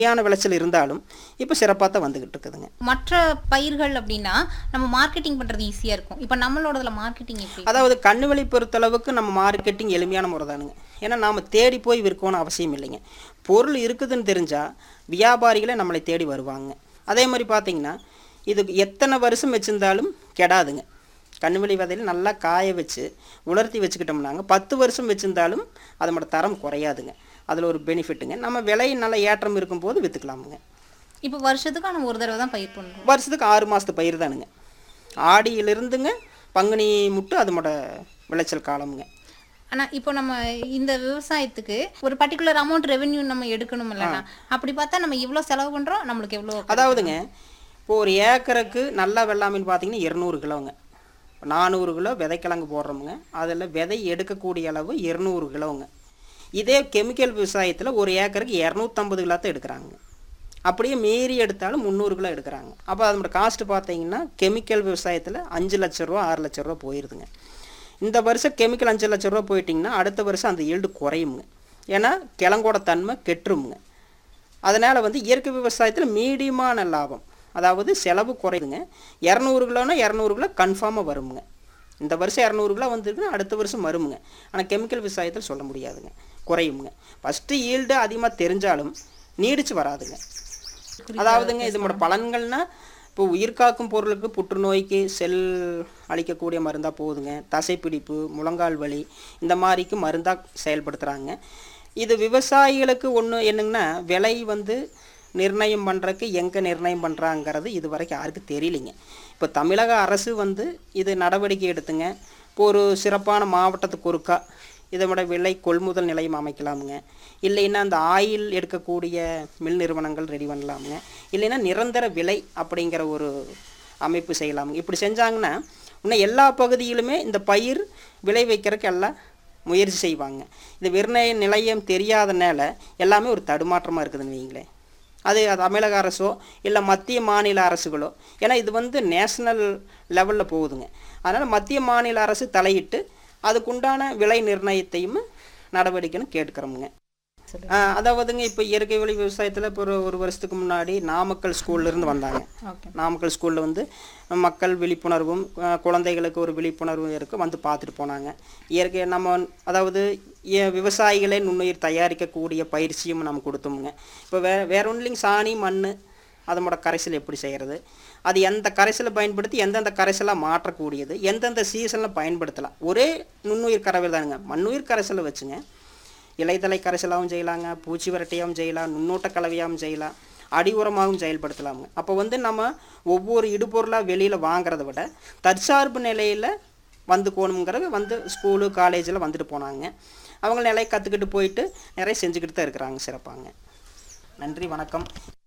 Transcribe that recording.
சரியான விளைச்சல் இருந்தாலும் இப்போ சிறப்பாக தான் வந்துக்கிட்டு இருக்குதுங்க மற்ற பயிர்கள் அப்படின்னா நம்ம மார்க்கெட்டிங் பண்றது ஈஸியா இருக்கும் இப்போ நம்மளோடதுல மார்க்கெட்டிங் எப்படி அதாவது கண்ணுவெளி பொறுத்தளவுக்கு நம்ம மார்க்கெட்டிங் எளிமையான முறை தானுங்க ஏன்னா நாம் தேடி போய் விற்கணும்னு அவசியம் இல்லைங்க பொருள் இருக்குதுன்னு தெரிஞ்சால் வியாபாரிகளே நம்மளை தேடி வருவாங்க அதே மாதிரி பார்த்தீங்கன்னா இது எத்தனை வருஷம் வச்சுருந்தாலும் கெடாதுங்க கண்ணுவெளி விதையில நல்லா காய வச்சு உலர்த்தி வச்சுக்கிட்டோம்னாங்க பத்து வருஷம் வச்சுருந்தாலும் அதோட தரம் குறையாதுங்க அதில் ஒரு பெனிஃபிட்டுங்க நம்ம விலை நல்ல ஏற்றம் இருக்கும்போது விற்றுக்கலாமுங்க இப்போ வருஷத்துக்கு நம்ம ஒரு தடவை தான் பயிர் பண்றோம் வருஷத்துக்கு ஆறு மாதத்து பயிர் தானுங்க ஆடியிலிருந்துங்க பங்குனி முட்டு அதோட விளைச்சல் காலமுங்க ஆனா இப்போ நம்ம இந்த விவசாயத்துக்கு ஒரு பர்டிகுலர் அமௌண்ட் ரெவென்யூ நம்ம எடுக்கணும் இல்லைன்னா அப்படி பார்த்தா நம்ம இவ்வளோ செலவு பண்றோம் நம்மளுக்கு எவ்வளோ அதாவதுங்க இப்போ ஒரு ஏக்கருக்கு நல்லா வெள்ளாமைன்னு பார்த்தீங்கன்னா இருநூறு கிலோங்க நானூறு கிலோ விதைக்கிழங்கு போடுறோமுங்க அதில் விதை எடுக்கக்கூடிய அளவு இருநூறு கிலோங்க இதே கெமிக்கல் விவசாயத்தில் ஒரு ஏக்கருக்கு இரநூத்தம்பது கிலோ தான் எடுக்கிறாங்க அப்படியே மீறி எடுத்தாலும் முந்நூறு கிலோ எடுக்கிறாங்க அப்போ அதோட காஸ்ட் பார்த்தீங்கன்னா கெமிக்கல் விவசாயத்தில் அஞ்சு லட்ச ரூபா ஆறு லட்ச ரூபா போயிருதுங்க இந்த வருஷம் கெமிக்கல் அஞ்சு லட்ச ரூபா போயிட்டிங்கன்னா அடுத்த வருஷம் அந்த ஈல்டு குறையுங்க ஏன்னா கிழங்கோட தன்மை கெட்டுருமுங்க அதனால் வந்து இயற்கை விவசாயத்தில் மீடியமான லாபம் அதாவது செலவு குறையுதுங்க இரநூறு கிலோனா இரநூறு கிலோ கன்ஃபார்மாக வருமுங்க இந்த வருஷம் இரநூறு கிலோ வந்திருக்குன்னா அடுத்த வருஷம் வருமுங்க ஆனால் கெமிக்கல் விவசாயத்தில் சொல்ல முடியாதுங்க குறையுமுங்க ஃபஸ்ட்டு ஈல்டு அதிகமாக தெரிஞ்சாலும் நீடிச்சு வராதுங்க அதாவதுங்க இதோட பலன்கள்னா இப்போ உயிர்காக்கும் பொருளுக்கு புற்றுநோய்க்கு செல் அழிக்கக்கூடிய மருந்தாக போகுதுங்க தசைப்பிடிப்பு முழங்கால் வலி இந்த மாதிரிக்கு மருந்தாக செயல்படுத்துகிறாங்க இது விவசாயிகளுக்கு ஒன்று என்னங்கன்னா விலை வந்து நிர்ணயம் பண்ணுறதுக்கு எங்கே நிர்ணயம் பண்ணுறாங்கிறது இது வரைக்கும் யாருக்கும் தெரியலைங்க இப்போ தமிழக அரசு வந்து இது நடவடிக்கை எடுத்துங்க இப்போ ஒரு சிறப்பான மாவட்டத்துக்கு ஒருக்கா இதோட விலை கொள்முதல் நிலையம் அமைக்கலாமுங்க இல்லைன்னா அந்த ஆயில் எடுக்கக்கூடிய மில் நிறுவனங்கள் ரெடி பண்ணலாமுங்க இல்லைன்னா நிரந்தர விலை அப்படிங்கிற ஒரு அமைப்பு செய்யலாமுங்க இப்படி செஞ்சாங்கன்னா இன்னும் எல்லா பகுதியிலுமே இந்த பயிர் விளை வைக்கிறதுக்கு எல்லாம் முயற்சி செய்வாங்க இந்த விற்பனை நிலையம் தெரியாதனால எல்லாமே ஒரு தடுமாற்றமாக இருக்குதுன்னு வைங்களேன் அது அது தமிழக அரசோ இல்லை மத்திய மாநில அரசுகளோ ஏன்னா இது வந்து நேஷனல் லெவலில் போகுதுங்க அதனால் மத்திய மாநில அரசு தலையிட்டு அதுக்குண்டான விலை நிர்ணயத்தையும் நடவடிக்கைன்னு கேட்டுக்கிறோமுங்க ஆ, அதாவதுங்க இப்போ இயற்கை வழி விவசாயத்தில் இப்போ ஒரு ஒரு வருஷத்துக்கு முன்னாடி நாமக்கல் ஸ்கூல்ல இருந்து வந்தாங்க ஓகே நாமக்கல் ஸ்கூலில் வந்து மக்கள் விழிப்புணர்வும் அஹ், குழந்தைகளுக்கு ஒரு விழிப்புணர்வும் இருக்குது வந்து பார்த்துட்டு போனாங்க இயற்கை நம்ம அதாவது இய- விவசாயிகளே நுண்ணுயிர் தயாரிக்கக்கூடிய பயிற்சியும் நம்ம கொடுத்தோமுங்க இப்போ வே வேற ஒன்றும் சாணி மண் அதனோட கரைசல் எப்படி செய்கிறது அது எந்த கரைசலை பயன்படுத்தி எந்தெந்த கரைசலாக மாற்றக்கூடியது எந்தெந்த சீசனில் பயன்படுத்தலாம் ஒரே நுண்ணுயிர் கரைசல் தானுங்க மண்ணுயிர் கரைசலை வச்சுங்க இலைதலை கரைசலாகவும் செய்யலாங்க பூச்சி விரட்டியாகவும் செய்யலாம் நுண்ணூட்ட கலவையாகவும் செய்யலாம் அடி உரமாகவும் செயல்படுத்தலாமுங்க அப்போ வந்து நம்ம ஒவ்வொரு இடுபொருளாக வெளியில் வாங்குறத விட தற்சார்பு நிலையில் வந்துக்கணுங்கிறது வந்து ஸ்கூலு காலேஜில் வந்துட்டு போனாங்க அவங்க நிலையை கற்றுக்கிட்டு போயிட்டு நிறைய செஞ்சுக்கிட்டு தான் இருக்கிறாங்க சிறப்பாங்க நன்றி வணக்கம்